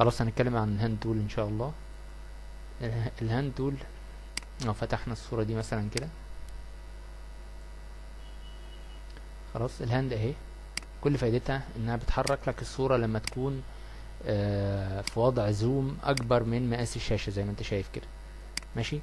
خلاص هنتكلم عن الهاند تول ان شاء الله اله- الهاند تول لو فتحنا الصورة دي مثلا كده خلاص الهاند اهي كل فايدتها انها بتحرك لك الصورة لما تكون آه، في وضع زوم اكبر من مقاس الشاشة زي ما انت شايف كده ماشي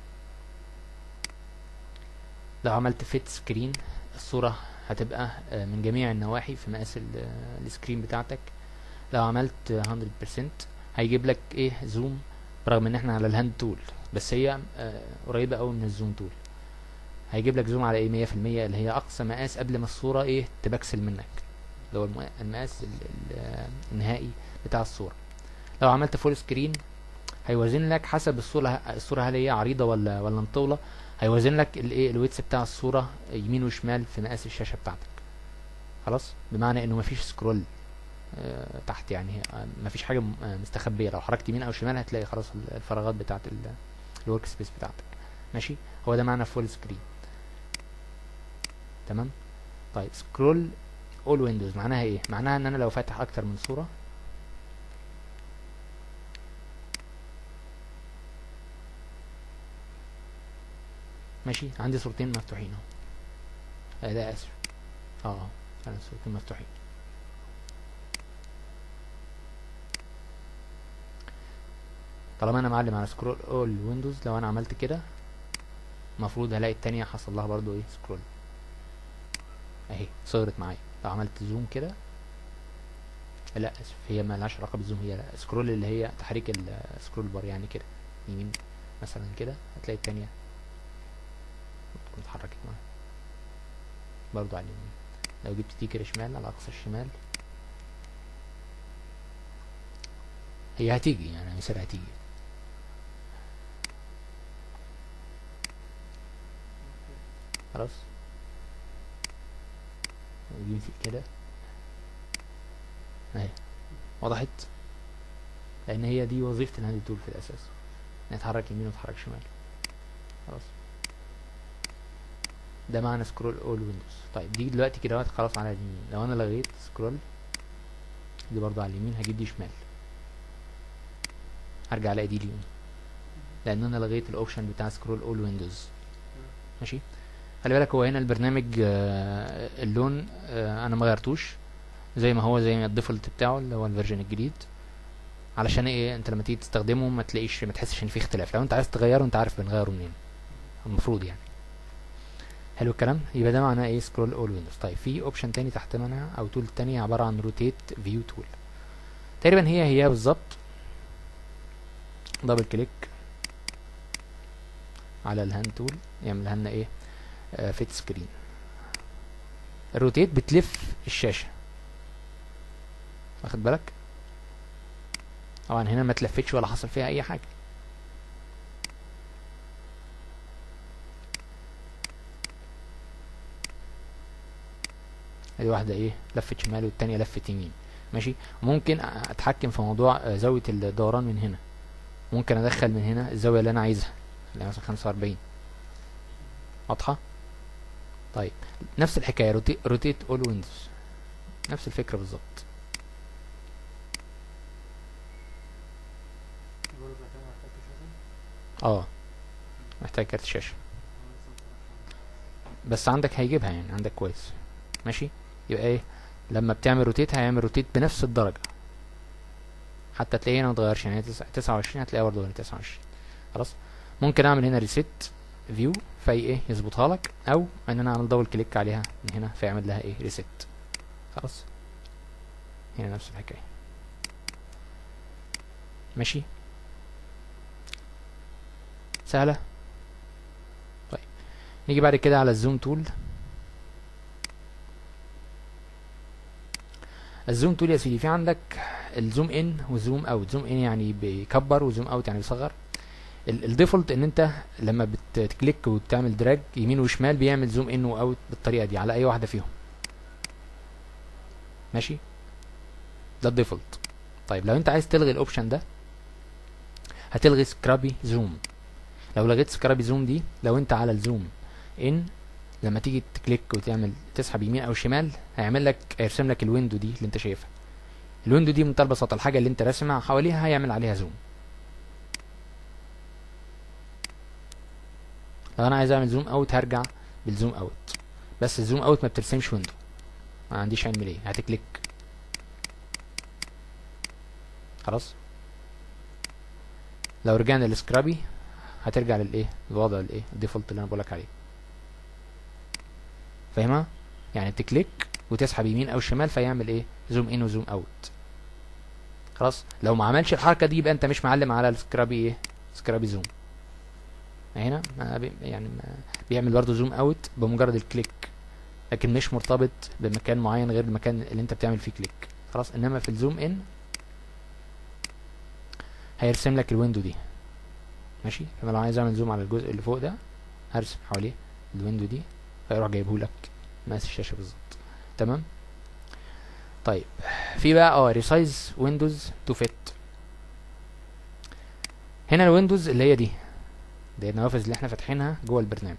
لو عملت فيت سكرين الصورة هتبقى آه، من جميع النواحي في مقاس ال- آه، السكرين بتاعتك لو عملت 100% هيجيب لك ايه زوم برغم ان احنا على الهاند تول بس هي آه، قريبة قوي من الزوم تول هيجيب لك زوم على ايه 100% اللي هي اقصى مقاس قبل ما الصورة ايه تبكسل منك اللي هو الم- المقاس ال- ال- آه، النهائي بتاع الصورة لو عملت فول سكرين هيوازن لك حسب الصورة الصورة هل هي عريضة ولا ولا مطولة هيوازن لك الايه الويتس بتاع الصورة يمين وشمال في مقاس الشاشة بتاعتك خلاص بمعنى انه مفيش سكرول آه، تحت يعني آه، مفيش حاجة م- آه، مستخبية لو حركت يمين او شمال هتلاقي خلاص ال- الفراغات بتاعت ال- الورك سبيس بتاعتك ماشي هو ده معنى فول سكرين تمام طيب سكرول اول ويندوز معناها ايه معناها ان انا لو فاتح اكتر من صورة ماشي عندي صورتين مفتوحين اهو آه، ده اسف اه اه انا صورتين مفتوحين طالما انا معلم على سكرول اول ويندوز لو انا عملت كده المفروض هلاقي التانية حصل لها برضو ايه سكرول اهي صغرت معايا لو عملت زوم كده لا اسف هي ما لهاش علاقه بالزوم هي سكرول اللي هي تحريك السكرول بار يعني كده يمين مثلا كده هتلاقي التانية تكون اتحركت معايا برضو على اليمين لو جبت تيكر شمال على اقصى الشمال هي هتيجي يعني مثال هتيجي خلاص نجيب كده اهي وضحت لان هي دي وظيفة الهاند تول في الاساس انها تحرك يمين وتحرك شمال خلاص ده معنى سكرول اول ويندوز طيب دي دلوقتي كده خلاص على اليمين لو انا لغيت سكرول دي برضو على اليمين هجيب دي شمال هرجع الاقي دي اليمين لان انا لغيت الاوبشن بتاع سكرول اول ويندوز ماشي خلي بالك هو هنا البرنامج آه، اللون آه، انا ما غيرتوش زي ما هو زي ما الديفولت بتاعه اللي هو الفيرجن الجديد علشان ايه انت لما تيجي تستخدمه ما تلاقيش ما تحسش ان في اختلاف لو انت عايز تغيره انت عارف بنغيره منين المفروض يعني حلو الكلام يبقى ده معناه ايه سكرول اول ويندوز طيب في اوبشن تاني تحت منها او تول تاني عباره عن روتيت فيو تول تقريبا هي هي بالظبط دبل كليك على الهاند تول يعمل لنا ايه آه فيت سكرين الروتيت بتلف الشاشه واخد بالك طبعا هنا ما تلفتش ولا حصل فيها اي حاجه ادي واحده ايه لفت شمال والتانية لفت يمين ماشي ممكن اتحكم في موضوع آه، زاويه الدوران من هنا ممكن ادخل من هنا الزاويه اللي انا عايزها اللي هي مثلا 45 واضحه طيب نفس الحكايه روتيت روتيت اول ويندوز نفس الفكره بالظبط برضه كده محتاج تشوفه اه محتاج كارت شاشه بس عندك هيجيبها يعني عندك كويس ماشي يبقى ايه لما بتعمل روتيت هيعمل روتيت بنفس الدرجه حتى تلاقيه هنا متغيرش يعني هي تسعة- 29 هتلاقيها برضه هنا 29 خلاص ممكن اعمل هنا ريسيت فيو في ايه يظبطها لك او ان انا اعمل دبل كليك عليها من هنا فيعمل لها ايه ريسيت خلاص هنا نفس الحكايه ماشي سهله طيب نيجي بعد كده على الزوم تول الزوم تول يا سيدي في عندك الزوم ان وزوم اوت زوم ان يعني بيكبر وزوم اوت يعني بيصغر ال- الديفولت ان انت لما بتكليك وبتعمل دراج يمين وشمال بيعمل زوم ان واوت بالطريقه دي على اي واحده فيهم ماشي ده الديفولت طيب لو انت عايز تلغي الاوبشن ده هتلغي سكرابي زوم لو لغيت سكرابي زوم دي لو انت على الزوم ان لما تيجي تكليك وتعمل تسحب يمين او شمال هيعمل لك هيرسم لك الويندو دي اللي انت شايفها الويندو دي بمنتهى البساطه الحاجه اللي انت راسمها حواليها هيعمل عليها زوم لو انا عايز اعمل زوم اوت هرجع بالزوم اوت بس الزوم اوت ما بترسمش ويندو ما عنديش علم ليه هتكليك خلاص لو رجعنا للسكرابي هترجع للايه الوضع الايه الديفولت اللي انا بقولك عليه فاهمها يعني تكليك وتسحب يمين او شمال فيعمل ايه زوم ان وزوم اوت خلاص لو ما عملش الحركه دي يبقى انت مش معلم على السكرابي ايه سكرابي زوم هنا ما بي يعني ما بيعمل برضه زوم اوت بمجرد الكليك لكن مش مرتبط بمكان معين غير المكان اللي انت بتعمل فيه كليك خلاص انما في الزوم ان هيرسم لك الويندو دي ماشي فانا لو عايز اعمل زوم على الجزء اللي فوق ده هرسم حواليه الويندو دي هيروح جايبه لك مقاس الشاشه بالظبط تمام طيب في بقى اه ريسايز ويندوز تو فيت هنا الويندوز اللي هي دي دي النوافذ اللي احنا فاتحينها جوه البرنامج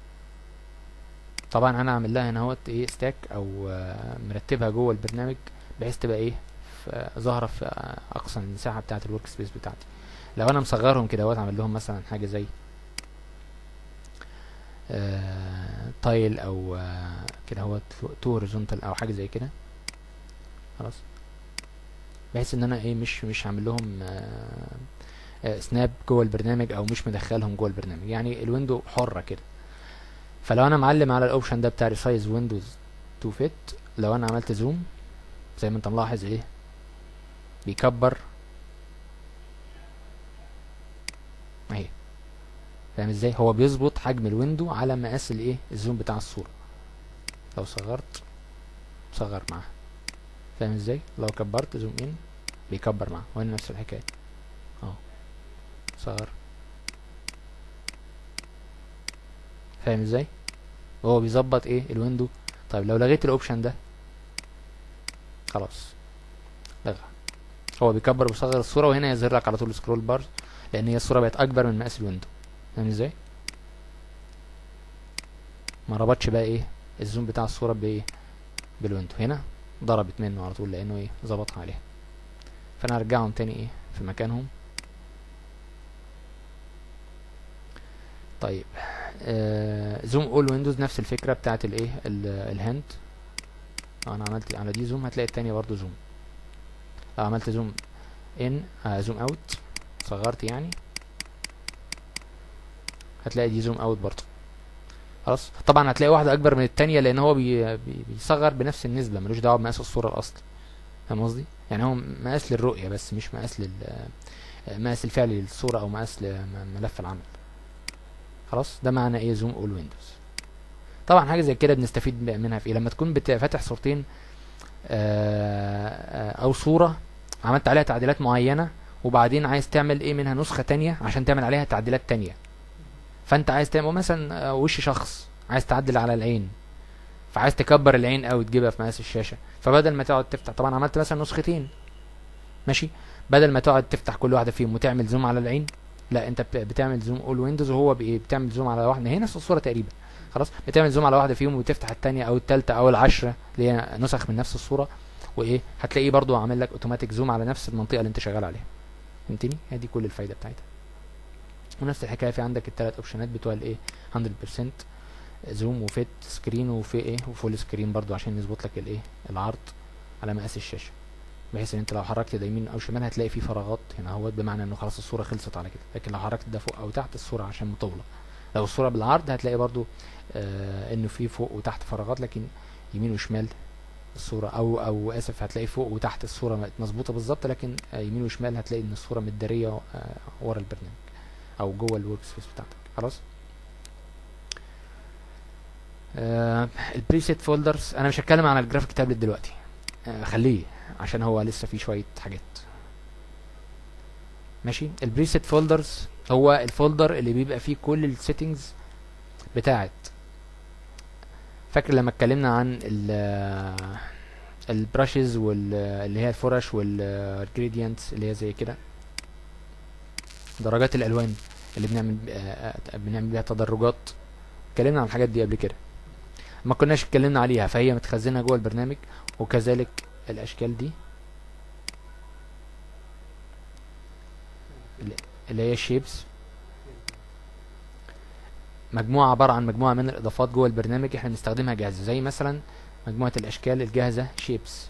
طبعا انا عامل لها هنا اهوت ايه ستاك او آه، مرتبها جوه البرنامج بحيث تبقى ايه في- ظاهره في آه، اقصى المساحه بتاعه الورك سبيس بتاعتي لو انا مصغرهم كده اهوت عامل لهم مثلا حاجه زي آه تايل او آه كده اهوت تو هوريزونتال او حاجه زي كده خلاص بحيث ان انا ايه مش مش عامل لهم آه آه سناب جوه البرنامج او مش مدخلهم جوه البرنامج يعني الويندو حره كده فلو انا معلم على الاوبشن ده بتاع ريسايز ويندوز تو فيت لو انا عملت زوم زي ما انت ملاحظ ايه بيكبر اهي فاهم ازاي هو بيظبط حجم الويندو على مقاس الايه الزوم بتاع الصوره لو صغرت صغر معاها فاهم ازاي لو كبرت زوم ان بيكبر معاها وهنا نفس الحكايه اهو صغر فاهم ازاي هو بيظبط ايه الويندو طيب لو لغيت الاوبشن ده خلاص لغى هو بيكبر ويصغر الصوره وهنا يظهر لك على طول سكرول بار لان هي الصوره بقت اكبر من مقاس الويندو فاهم ازاي ما ربطش بقى ايه الزوم بتاع الصوره بايه بالويندو هنا ضربت منه على طول لانه ايه ظبطها عليها فانا هرجعهم تاني ايه في مكانهم طيب آه زوم اول ويندوز نفس الفكره بتاعت الايه ال- الهاند لو انا عملت على دي زوم هتلاقي التانية برضو زوم لو عملت زوم ان آه زوم اوت صغرت يعني هتلاقي دي زوم اوت برضو خلاص طبعا هتلاقي واحده اكبر من التانية لان هو بي بي بيصغر بنفس النسبه ملوش دعوه بمقاس الصوره الاصلي فاهم قصدي يعني هو مقاس للرؤيه بس مش مقاس لل آه، مقاس الفعلي للصوره او مقاس لملف العمل خلاص ده معنى ايه زوم اول ويندوز طبعا حاجه زي كده بنستفيد منها في ايه لما تكون بت- فاتح صورتين آه، آه، او صوره عملت عليها تعديلات معينه وبعدين عايز تعمل ايه منها نسخه تانية عشان تعمل عليها تعديلات تانية فانت عايز تعمل مثلا آه، وش شخص عايز تعدل على العين فعايز تكبر العين قوي تجيبها في مقاس الشاشه فبدل ما تقعد تفتح طبعا عملت مثلا نسختين ماشي بدل ما تقعد تفتح كل واحده فيهم وتعمل زوم على العين لا انت بت- بتعمل زوم اول ويندوز وهو بايه بتعمل زوم على واحده هي نفس الصوره تقريبا خلاص بتعمل زوم على واحده فيهم وتفتح الثانيه او الثالثه او العشره اللي هي نسخ من نفس الصوره وايه هتلاقيه برضو عامل لك اوتوماتيك زوم على نفس المنطقه اللي انت شغال عليها فهمتني هي دي كل الفايده بتاعتها ونفس الحكايه في عندك الثلاث اوبشنات بتوع الايه 100% زوم وفيت سكرين وفي ايه وفول سكرين برضو عشان يظبط لك الايه العرض على مقاس الشاشه بحيث ان انت لو حركت ده يمين او شمال هتلاقي فيه فراغات هنا اهوت بمعنى انه خلاص الصوره خلصت على كده لكن لو حركت ده فوق او تحت الصوره عشان مطوله لو الصوره بالعرض هتلاقي برضو آه انه في فوق وتحت فراغات لكن يمين وشمال الصوره او او اسف هتلاقي فوق وتحت الصوره مظبوطه بالظبط لكن آه يمين وشمال هتلاقي ان الصوره متداريه آه ورا البرنامج او جوه الورك سبيس بتاعتك خلاص آه البريسيت فولدرز انا مش هتكلم عن الجرافيك تابلت دلوقتي آه خليه عشان هو لسه فيه شويه حاجات ماشي البريسيت فولدرز هو الفولدر اللي بيبقى فيه كل السيتنجز بتاعت فاكر لما اتكلمنا عن ال البراشز واللي هي الفرش والجريدينتس اللي هي زي كده درجات الالوان اللي بنعمل آه، آه، بنعمل بيها تدرجات اتكلمنا عن الحاجات دي قبل كده ما كناش اتكلمنا عليها فهي متخزنه جوه البرنامج وكذلك الاشكال دي اللي- اللي هي الشيبس مجموعة عبارة عن مجموعة من الإضافات جوه البرنامج احنا بنستخدمها جاهزة زي مثلا مجموعة الأشكال الجاهزة شيبس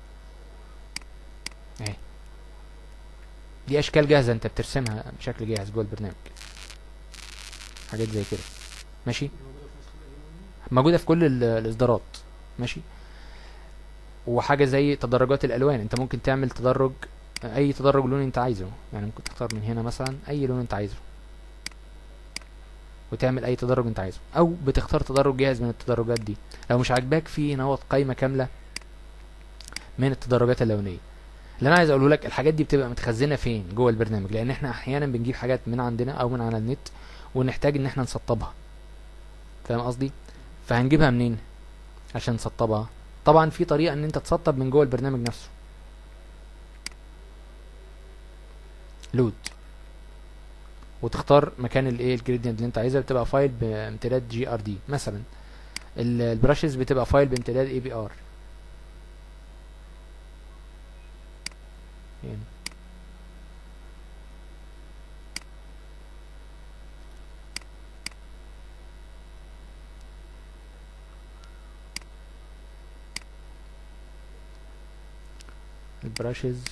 اهي دي أشكال جاهزة أنت بترسمها بشكل جاهز جوه البرنامج حاجات زي كده ماشي موجودة في كل ال- الإصدارات ماشي وحاجة زي تدرجات الألوان أنت ممكن تعمل تدرج أي تدرج لون أنت عايزه يعني ممكن تختار من هنا مثلا أي لون أنت عايزه وتعمل اي تدرج انت عايزه او بتختار تدرج جاهز من التدرجات دي لو مش عاجباك في هنا هو قائمه كامله من التدرجات اللونيه اللي انا عايز اقوله لك الحاجات دي بتبقى متخزنه فين جوه البرنامج لان احنا احيانا بنجيب حاجات من عندنا او من على النت ونحتاج ان احنا نسطبها فاهم قصدي فهنجيبها منين عشان نسطبها طبعا في طريقه ان انت تسطب من جوه البرنامج نفسه لود وتختار مكان الايه الجريدينت اللي انت عايزها بتبقى فايل بامتداد جي ار دي مثلا ال- البراشز بتبقى فايل بامتداد اي بي ار البراشز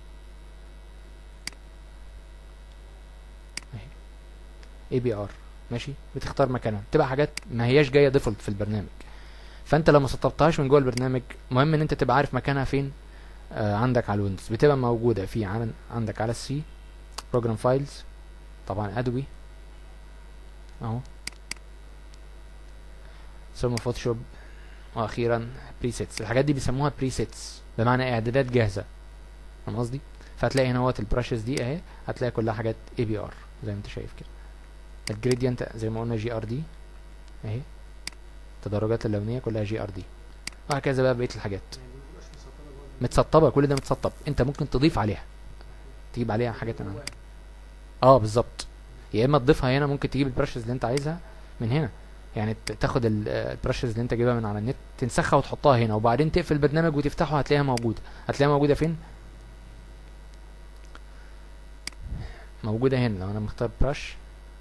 اي بي ار ماشي بتختار مكانها بتبقى حاجات ما هياش جايه ديفولت في البرنامج فانت لو ما سطبتهاش من جوه البرنامج مهم ان انت تبقى عارف مكانها فين آه عندك على الويندوز بتبقى موجوده في عن عندك على السي بروجرام فايلز طبعا ادوبي اهو ثم فوتوشوب واخيرا بريسيتس الحاجات دي بيسموها بريسيتس بمعنى اعدادات جاهزه فاهم قصدي فهتلاقي هنا وقت البراشز دي اهي هتلاقي كلها حاجات اي بي ار زي ما انت شايف كده الجريدينت زي ما قلنا جي ار دي اهي التدرجات اللونيه كلها جي ار دي وهكذا بقى بقيه الحاجات يعني دي مبتبقاش مسطبة جوه متسطبه كل ده متسطب انت ممكن تضيف عليها تجيب عليها حاجات من جوه. عندك اه بالظبط يا اما تضيفها هنا ممكن تجيب البراشز اللي انت عايزها من هنا يعني ت- تاخد ال- آه، البراشز اللي انت جايبها من على النت تنسخها وتحطها هنا وبعدين تقفل البرنامج وتفتحه هتلاقيها موجوده هتلاقيها موجوده فين موجوده هنا لو انا مختار براش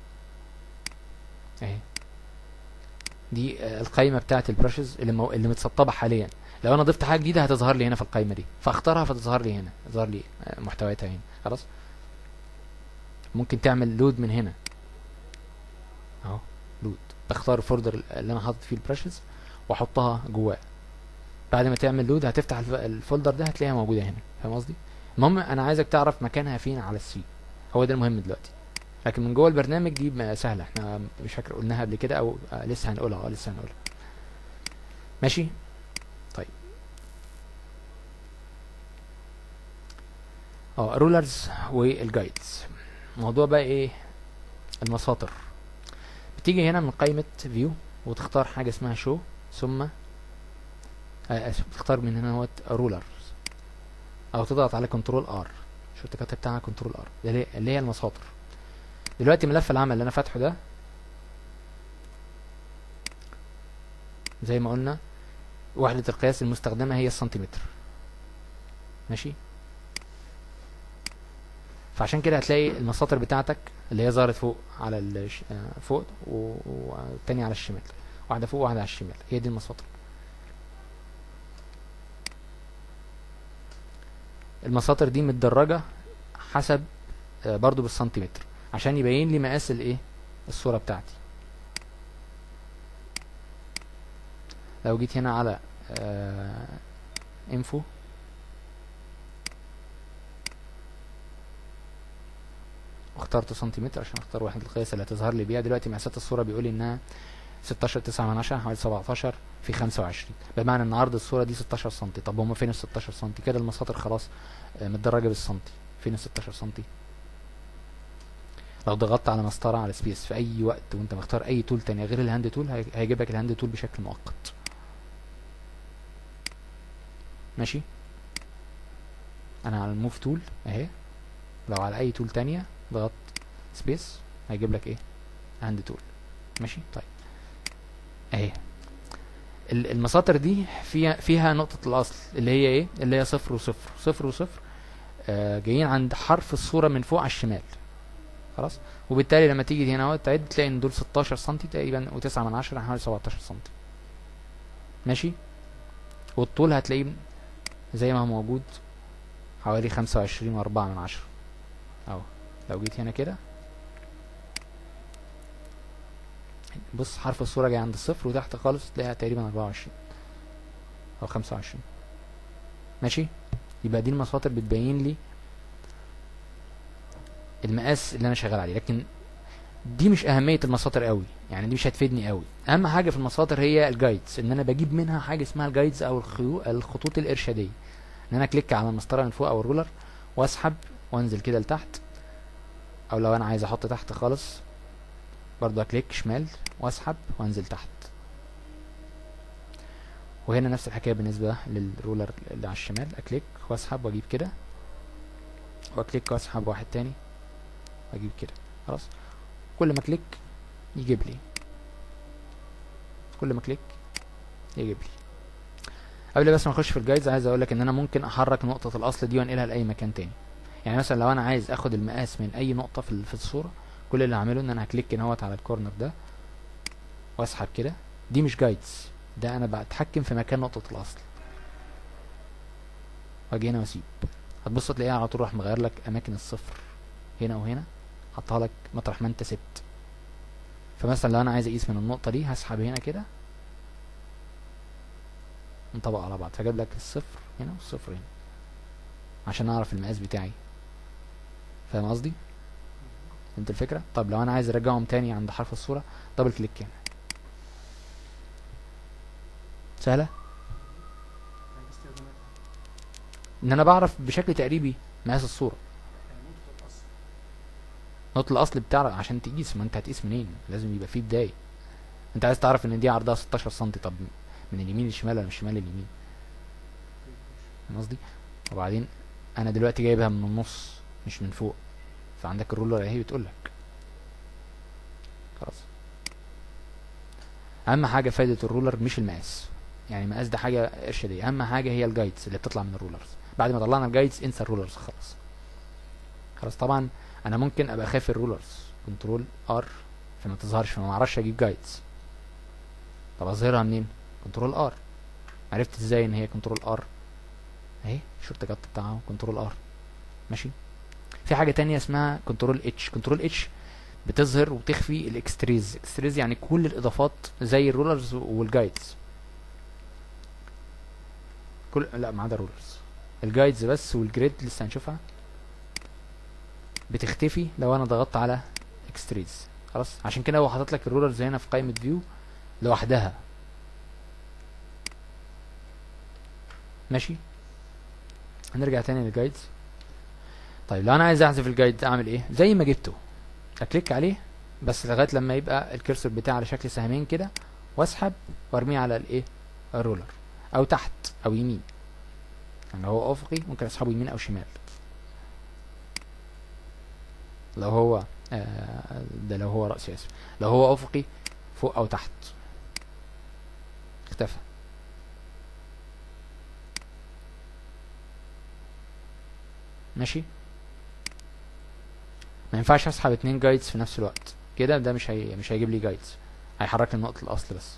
اهي دي آه، القائمه بتاعه البراشز اللي مو... اللي متسطبه حاليا لو انا ضفت حاجه جديده هتظهر لي هنا في القائمه دي فاختارها فتظهر لي هنا تظهر لي آه، محتوياتها هنا خلاص ممكن تعمل لود من هنا اهو لود بختار الفولدر اللي انا حاطط فيه البراشز واحطها جواه بعد ما تعمل لود هتفتح الف- الفولدر ده هتلاقيها موجوده هنا فاهم قصدي المهم انا عايزك تعرف مكانها فين على السي هو ده المهم دلوقتي لكن من جوه البرنامج دي ما سهله احنا مش فاكر قلناها قبل كده او آه لسه هنقولها اه لسه هنقولها ماشي طيب اه رولرز والجايدز موضوع بقى ايه المساطر بتيجي هنا من قائمة فيو وتختار حاجة اسمها شو ثم آه اسف بتختار من هنا هو رولرز او تضغط على كنترول ار شفت الكتاب بتاعها كنترول ار اللي هي- اللي هي المساطر دلوقتي ملف العمل اللي انا فاتحه ده زي ما قلنا وحدة القياس المستخدمة هي السنتيمتر ماشي فعشان كده هتلاقي المساطر بتاعتك اللي هي ظهرت فوق على الش... آه، فوق و- والتانية على الشمال واحدة فوق وواحدة على الشمال هي دي المساطر المساطر دي متدرجة حسب آه، برضو بالسنتيمتر عشان يبين لي مقاس الايه الصورة بتاعتي لو جيت هنا على انفو واخترت سنتيمتر عشان اختار وحدة القياس اللي هتظهر لي بيها دلوقتي مقاسات الصورة بيقول لي انها 16 9 من 10 حوالي 17 في 25 بمعنى ان عرض الصورة دي 16 سنتي طب هما فين ال 16 سنتي كده المساطر خلاص آه، متدرجة بالسنتي فين ال 16 سنتي لو ضغطت على مسطرة على سبيس في اي وقت وانت مختار اي تول تانية غير الهاند تول هي- هيجيب لك الهاند تول بشكل مؤقت ماشي انا على الموف تول اهي لو على اي تول تانية ضغط سبيس هيجيب لك ايه هاند تول ماشي طيب اهي ال- المساطر دي فيها فيها نقطة الأصل اللي هي إيه؟ اللي هي صفر وصفر، صفر وصفر آه جايين عند حرف الصورة من فوق على الشمال، خلاص وبالتالي لما تيجي هنا اهو تعد تلاقي ان دول 16 سم تقريبا و9 من عشرة حوالي 17 سم ماشي والطول هتلاقيه زي ما هو موجود حوالي 25 وأربعة من عشرة اهو لو جيت هنا كده بص حرف الصورة جاي عند الصفر وتحت خالص تلاقيها تقريبا 24 أو 25 ماشي يبقى دي المساطر بتبين لي المقاس اللي انا شغال عليه لكن دي مش اهميه المساطر قوي يعني دي مش هتفيدني قوي اهم حاجه في المساطر هي الجايدز ان انا بجيب منها حاجه اسمها الجايدز او الخيو- الخطوط الارشاديه ان انا كليك على المسطره من فوق او الرولر واسحب وانزل كده لتحت او لو انا عايز احط تحت خالص برضه اكليك شمال واسحب وانزل تحت وهنا نفس الحكايه بالنسبه للرولر اللي على الشمال اكليك واسحب واجيب كده واكليك واسحب واحد تاني واجيب كده خلاص كل ما كليك يجيب لي كل ما كليك يجيب لي قبل بس ما اخش في الجايدز عايز اقول لك ان انا ممكن احرك نقطه الاصل دي وانقلها لاي مكان تاني يعني مثلا لو انا عايز اخد المقاس من اي نقطه في ال- في الصوره كل اللي هعمله ان انا هكليك هنا اهوت على الكورنر ده واسحب كده دي مش جايدز ده انا بتحكم في مكان نقطه الاصل واجي هنا واسيب هتبص تلاقيها على طول راح مغير لك اماكن الصفر هنا وهنا حطها لك مطرح ما انت سبت فمثلا لو انا عايز اقيس من النقطه دي هسحب هنا كده نطبق على بعض فجاب لك الصفر هنا والصفر هنا عشان اعرف المقاس بتاعي فاهم قصدي فهمت الفكره طب لو انا عايز ارجعهم تاني عند حرف الصوره دبل كليك هنا سهله يعني دي استخداماتها ان انا بعرف بشكل تقريبي مقاس الصوره يعني نقطة الأصل نقط الاصل بتاع عشان تقيس ما انت هتقيس منين لازم يبقى فيه بدايه انت عايز تعرف ان دي عرضها 16 سم طب من اليمين للشمال ولا من الشمال لليمين فاهم قصدي وبعدين انا دلوقتي جايبها من النص مش من فوق فعندك الرولر اهي بتقول لك خلاص اهم حاجه فايده الرولر مش المقاس يعني المقاس ده حاجه ارشاديه اهم حاجه هي الجايدز اللي بتطلع من الرولرز بعد ما طلعنا الجايدز انسى الرولرز خلاص خلاص طبعا انا ممكن ابقى خايف الرولرز كنترول ار فما تظهرش فما اعرفش اجيب جايدز طب اظهرها منين كنترول ار عرفت ازاي ان هي كنترول ار اهي الشورت كات بتاعها كنترول ار ماشي في حاجه تانية اسمها كنترول اتش كنترول اتش بتظهر وتخفي الاكستريز اكستريز يعني كل الاضافات زي الرولرز والجايدز كل لا ما عدا الرولرز الجايدز بس والجريد لسه هنشوفها بتختفي لو انا ضغطت على اكستريز خلاص عشان كده هو حاطط لك الرولرز هنا في قائمه فيو لوحدها ماشي هنرجع تاني للجايدز طيب لو انا عايز احذف الجايد اعمل ايه زي ما جبته اكليك عليه بس لغايه لما يبقى الكرسور بتاعي على شكل سهمين كده واسحب وارميه على الايه الرولر او تحت او يمين يعني لو هو افقي ممكن اسحبه يمين او شمال لو هو آه ده لو هو رأسي اسف لو هو افقي فوق او تحت اختفى ماشي ما ينفعش اسحب اتنين جايدز في نفس الوقت كده ده مش هي... مش هيجيب لي جايدز هيحرك لي نقطة الاصل بس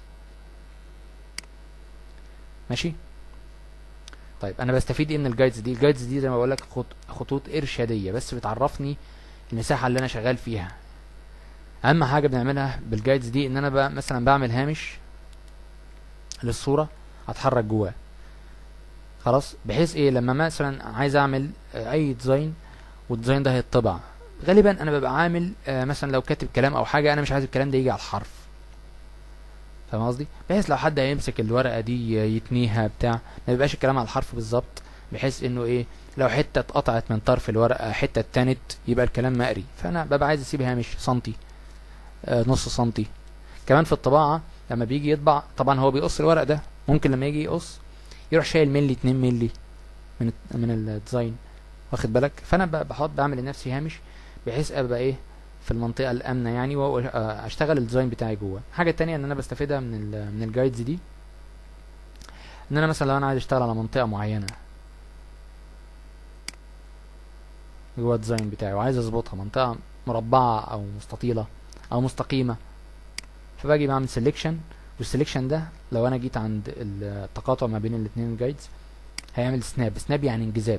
ماشي طيب انا بستفيد ايه من الجايدز دي الجايدز دي زي ما بقول لك خط... خطوط ارشاديه بس بتعرفني المساحه اللي انا شغال فيها اهم حاجه بنعملها بالجايدز دي ان انا بقى مثلا بعمل هامش للصوره اتحرك جواه خلاص بحيث ايه لما مثلا عايز اعمل آه، اي ديزاين والديزاين ده هيطبع غالبا انا ببقى عامل آه، مثلا لو كاتب كلام او حاجه انا مش عايز الكلام ده يجي على الحرف فاهم قصدي بحيث لو حد هيمسك الورقه دي يتنيها بتاع ما يبقاش الكلام على الحرف بالظبط بحيث انه ايه لو حته اتقطعت من طرف الورقه حته اتنت يبقى الكلام مقري فانا ببقى عايز اسيب هامش سنتي آه نص سنتي كمان في الطباعه لما بيجي يطبع طبعا هو بيقص الورق ده ممكن لما يجي يقص يروح شايل ملي 2 ملي من الت- من الديزاين واخد بالك فانا ب- بحط بعمل لنفسي هامش بحيث ابقى ايه في المنطقه الامنه يعني واشتغل الديزاين بتاعي جوه حاجه تانية ان انا بستفيدها من ال من الجايدز دي ان انا مثلا لو انا عايز اشتغل على منطقه معينه جوه الديزاين بتاعي وعايز اظبطها منطقه مربعه او مستطيله او مستقيمه فباجي بعمل سيلكشن والسيلكشن ده لو انا جيت عند التقاطع ما بين الاثنين الجايدز هيعمل سناب سناب يعني انجذاب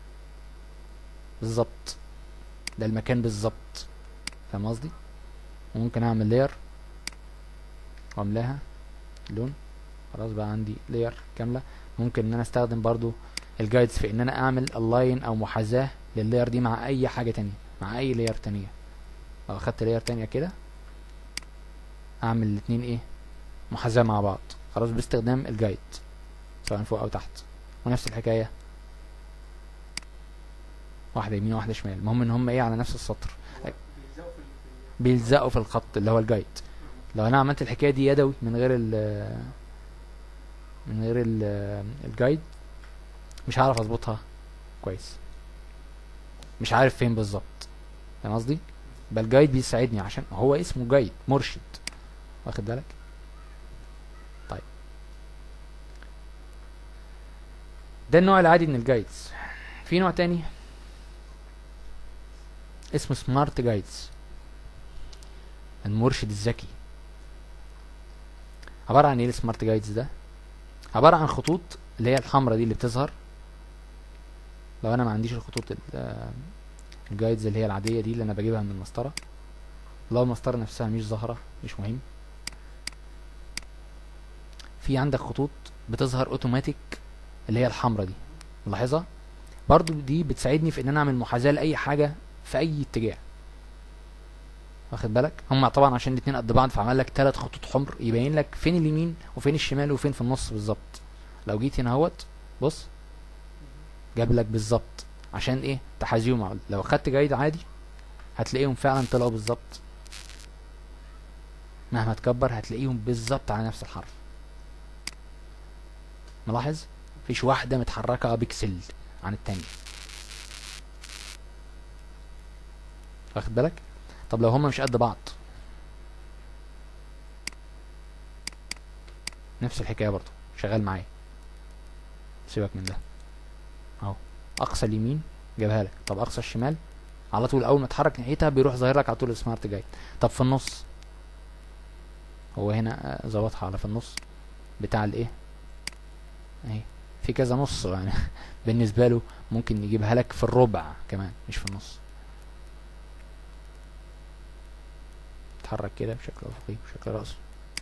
بالظبط ده المكان بالظبط فاهم قصدي وممكن اعمل لاير واملاها لون خلاص بقى عندي لاير كامله ممكن ان انا استخدم برضو الجايدز في ان انا اعمل الاين او محاذاه لللاير دي مع اي حاجه تانية مع اي لاير تانية لو اخدت لاير تانية كده اعمل الاتنين ايه محاذاه مع بعض خلاص باستخدام الجايد سواء فوق او تحت ونفس الحكايه واحده يمين وواحده شمال المهم ان هم ايه على نفس السطر بيلزقوا في ال- في بيلزقوا في الخط اللي هو الجايد لو انا عملت الحكايه دي يدوي من غير ال من غير ال الجايد مش هعرف اظبطها كويس مش عارف فين بالظبط فاهم قصدي يبقى الجايد بيساعدني عشان هو اسمه جايد مرشد واخد بالك طيب ده النوع العادي من الجايدز في نوع تاني اسمه سمارت جايدز المرشد الذكي عبارة عن ايه السمارت جايدز ده عبارة عن خطوط اللي هي الحمرة دي اللي بتظهر لو انا ما عنديش الخطوط ال- آه، الجايدز اللي هي العادية دي اللي انا بجيبها من المسطرة لو المسطرة نفسها مش ظاهرة مش مهم في عندك خطوط بتظهر اوتوماتيك اللي هي الحمرة دي ملاحظة برضو دي بتساعدني في ان انا اعمل محاذاة لاي حاجة في اي اتجاه واخد بالك هم طبعا عشان الاتنين قد بعض فعمل لك ثلاث خطوط حمر يبين لك فين اليمين وفين الشمال وفين في النص بالظبط لو جيت هنا اهوت بص جاب لك بالظبط عشان ايه تحاذيهم مع بعض. لو خدت جايد عادي هتلاقيهم فعلا طلعوا بالظبط مهما تكبر هتلاقيهم بالظبط على نفس الحرف ملاحظ مفيش واحده متحركه بيكسل عن التانية واخد بالك طب لو هما مش قد بعض نفس الحكايه برضو شغال معايا سيبك من ده اهو اقصى اليمين جابها لك طب اقصى الشمال على طول اول ما تتحرك ناحيتها بيروح ظاهر لك على طول السمارت جايد طب في النص هو هنا آه، ظبطها على في النص بتاع الايه اهي في كذا نص يعني بالنسبه له ممكن يجيبها لك في الربع كمان مش في النص تتحرك كده بشكل افقي بشكل راسي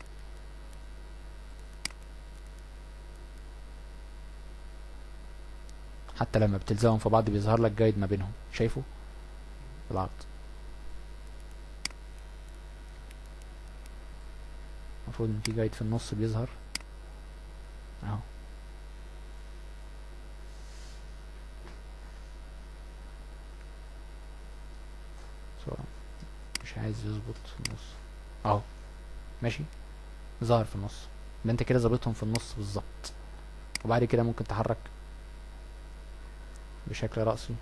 حتى لما بتلزقهم في بعض بيظهر لك جايد ما بينهم شايفه بالعرض المفروض ان في جايد في النص بيظهر اهو سواء مش عايز يظبط في النص اهو ماشي ظهر في النص يبقى انت كده ظابطهم في النص بالظبط وبعد كده ممكن تحرك بشكل رأسي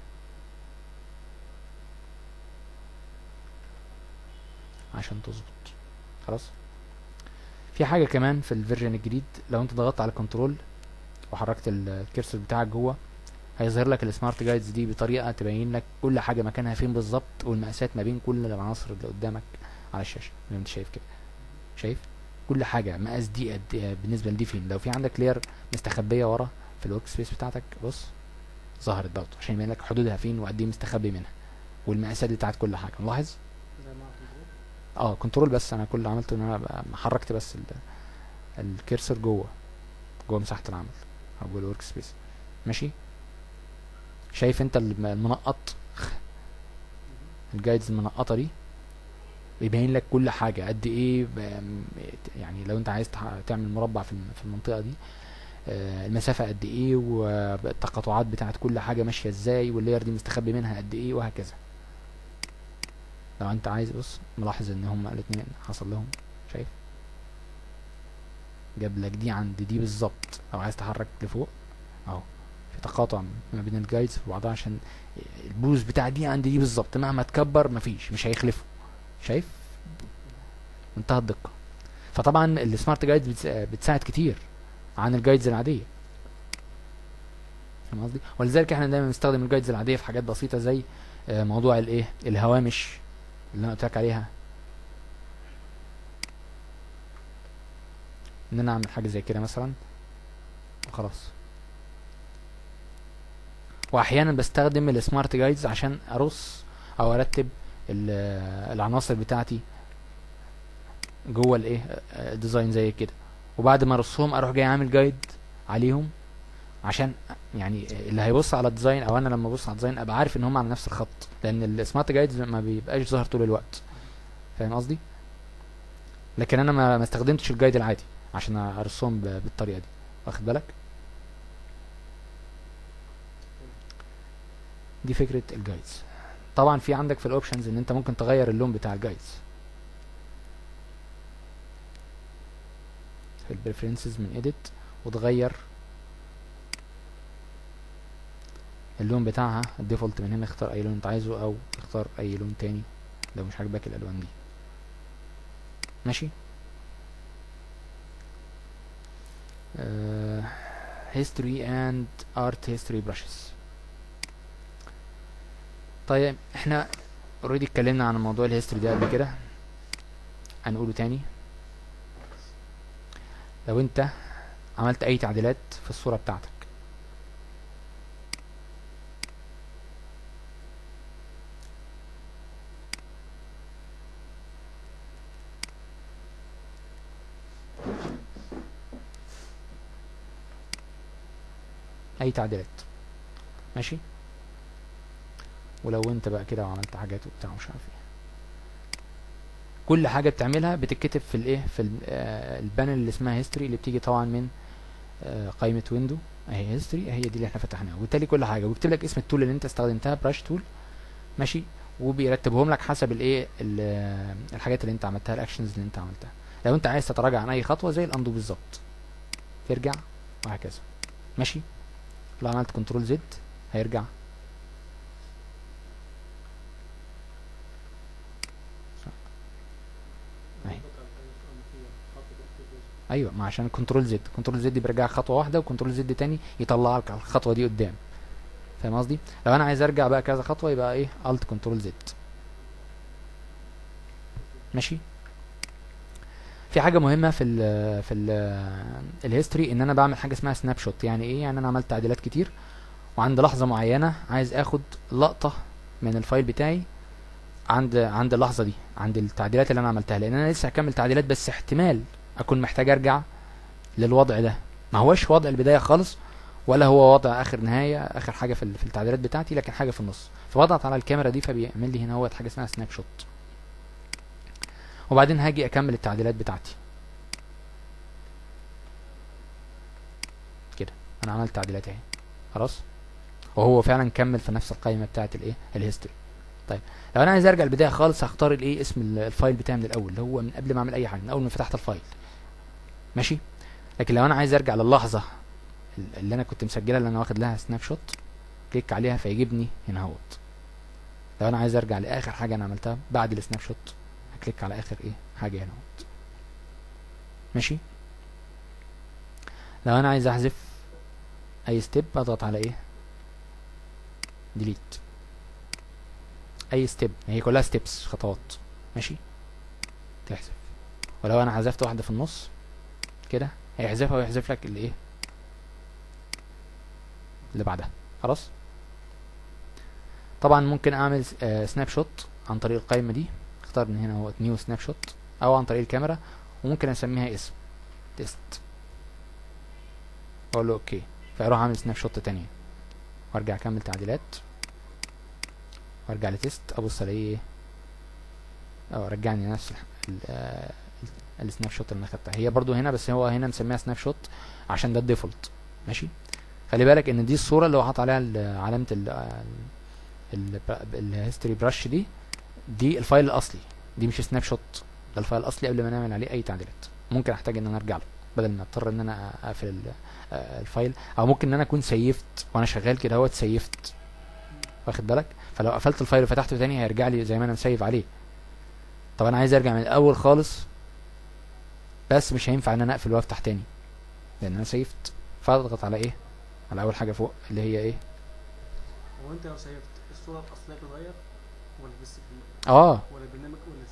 عشان تظبط خلاص في حاجة كمان في الفيرجن الجديد لو انت ضغطت على كنترول وحركت ال- الكرسور بتاعك جوه هيظهر لك السمارت جايدز دي بطريقة تبين لك كل حاجة مكانها فين بالظبط والمقاسات ما بين كل العناصر اللي قدامك على الشاشة زي ما انت شايف كده شايف كل حاجة مقاس دي قد إيه بالنسبة لدي فين لو في عندك لير مستخبية ورا في الورك سبيس بتاعتك بص ظهرت برضه عشان يبين لك حدودها فين وقد ايه مستخبي منها والمقاسات بتاعت كل حاجة ملاحظ زي ما كنترول اه كنترول بس انا كل اللي عملته ان انا بقى حركت بس ال الكيرسر جوه جوه مساحة العمل او جوه الورك سبيس ماشي شايف انت الم- المنقط الجايدز المنقطة دي بيبين لك كل حاجة قد ايه ب- يعني لو انت عايز تح- تعمل مربع في الم- في المنطقة دي آه، المسافة قد ايه والتقاطعات بتاعت كل حاجة ماشية ازاي واللاير دي مستخبي منها قد ايه وهكذا لو انت عايز بص ملاحظ ان هما الاتنين حصل لهم شايف جاب لك دي عند دي بالظبط لو عايز تحرك لفوق اهو في تقاطع ما بين الجايدز في بعضها عشان البوز بتاع دي عند دي بالظبط مهما تكبر مفيش مش هيخلفوا شايف منتهى الدقة فطبعا السمارت جايدز بتس- بتساعد كتير عن الجايدز العادية فاهم قصدي ولذلك احنا دايما بنستخدم الجايدز العادية في حاجات بسيطة زي آه، موضوع الايه الهوامش اللي انا قلت لك عليها ان انا اعمل حاجه زي كده مثلا وخلاص واحيانا بستخدم السمارت جايدز عشان ارص او ارتب ال- العناصر بتاعتي جوه الايه آه، الديزاين زي كده وبعد ما ارصهم اروح جاي عامل جايد عليهم عشان يعني اللي هيبص على الديزاين او انا لما ابص على الديزاين ابقى عارف ان هم على نفس الخط لان السمارت جايدز ما بيبقاش ظاهر طول الوقت فاهم قصدي لكن انا ما ما استخدمتش الجايد العادي عشان ارسمهم ب- بالطريقه دي واخد بالك دي فكره الجايدز طبعا في عندك في الاوبشنز ان انت ممكن تغير اللون بتاع الجايدز في البريفرنسز من اديت وتغير اللون بتاعها الديفولت من هنا اختار اي لون انت عايزه او اختار اي لون تاني لو مش عاجبك الالوان دي ماشي uh, history and art history brushes طيب احنا اوريدي اتكلمنا عن موضوع الهيستوري ده قبل كده هنقوله تاني لو انت عملت اي تعديلات في الصورة بتاعتك اي تعديلات ماشي ولو انت بقى كده وعملت حاجات وبتاع مش عارف ايه كل حاجه بتعملها بتتكتب في الايه في ال- آه، البانل اللي اسمها هيستوري اللي بتيجي طبعا من آه، قائمه ويندو اهي هيستوري هي دي اللي احنا فتحناها وبالتالي كل حاجه وبيكتب لك اسم التول اللي انت استخدمتها براش تول ماشي وبيرتبهم لك حسب الايه ال- آه، الحاجات اللي انت عملتها الاكشنز اللي انت عملتها لو انت عايز تتراجع عن اي خطوه زي الاندو بالظبط ترجع وهكذا ماشي لو عملت كنترول زد هيرجع أهي. ايوه ما عشان كنترول زد كنترول زد بيرجعك خطوه واحده وكنترول زد تاني يطلع لك على الخطوه دي قدام فاهم قصدي لو انا عايز ارجع بقى كذا خطوه يبقى ايه الت كنترول زد ماشي في حاجه مهمه في ال في ال الهيستوري ان انا بعمل حاجه اسمها سناب شوت يعني ايه يعني انا عملت تعديلات كتير وعند لحظه معينه عايز اخد لقطه من الفايل بتاعي عند عند اللحظه دي عند التعديلات اللي انا عملتها لان انا لسه هكمل تعديلات بس احتمال اكون محتاج ارجع للوضع ده ما هوش وضع البدايه خالص ولا هو وضع اخر نهايه اخر حاجه في ال- في التعديلات بتاعتي لكن حاجه في النص فبضغط على الكاميرا دي فبيعمل لي هنا هو حاجه اسمها سناب شوت وبعدين هاجي اكمل التعديلات بتاعتي كده انا عملت تعديلات اهي خلاص وهو فعلا كمل في نفس القائمه بتاعت الايه الهيستوري طيب لو انا عايز ارجع البدايه خالص هختار الايه اسم ال- الفايل بتاعي من الاول اللي هو من قبل ما اعمل اي حاجه من اول ما فتحت الفايل ماشي لكن لو انا عايز ارجع للحظه ال- اللي انا كنت مسجلها اللي انا واخد لها سناب شوت كليك عليها فيجيبني هنا اهوت لو انا عايز ارجع لاخر حاجه انا عملتها بعد السناب شوت هكليك على اخر ايه حاجه هنا اهوت ماشي لو انا عايز احذف اي ستيب اضغط على ايه ديليت اي ستيب هي كلها ستيبس خطوات ماشي تحذف ولو انا حذفت واحده في النص كده هيحذفها ويحذف لك اللي ايه اللي بعدها خلاص طبعا ممكن اعمل آه سناب شوت عن طريق القائمه دي اختار من هنا هو نيو سناب شوت او عن طريق الكاميرا وممكن اسميها اسم تيست اقول له اوكي فاروح اعمل سناب شوت تانية وارجع اكمل تعديلات وارجع لتيست ابص الاقيه ايه اه رجعني نفس الح- ال- آه، ال- السناب شوت اللي انا خدتها هي برضو هنا بس هو هنا مسميها سناب شوت عشان ده الديفولت ماشي خلي بالك ان دي الصوره اللي هو حاطط عليها ال- علامه ال الهيستوري براش دي دي الفايل الاصلي دي مش سناب شوت ده الفايل الاصلي قبل ما نعمل عليه اي تعديلات ممكن احتاج ان انا ارجع له بدل ما اضطر ان انا اقفل ال- آه، الفايل او ممكن ان انا اكون سيفت وانا شغال كده اهوت سيفت واخد بالك فلو قفلت الفايل وفتحته تاني هيرجع لي زي ما انا مسيف عليه طب انا عايز ارجع من الاول خالص بس مش هينفع ان انا اقفل وافتح تاني لان انا سيفت فاضغط على ايه على اول حاجه فوق اللي هي ايه هو انت لو سيفت الصوره الاصليه بتتغير ولا بس في اه ولا البرنامج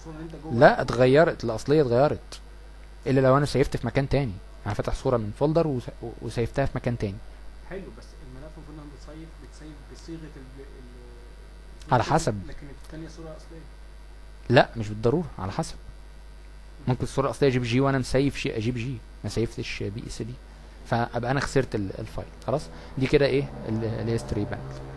الصوره اللي انت جوه لا اتغيرت الاصليه اتغيرت الا لو انا سيفت في مكان تاني انا فاتح صوره من فولدر وس- وسيفتها في مكان تاني حلو بس الملف المفروض انها بتصيف بتسيف بصيغه ال ال على حسب. لكن الثانيه صوره اصليه لا مش بالضروره على حسب ممكن الصوره الاصليه جي بي جي وانا مسيف شيء جي بي جي ما سيفتش بي اس دي فابقى انا خسرت ال- الفايل خلاص دي كده ايه الهيستوري بانك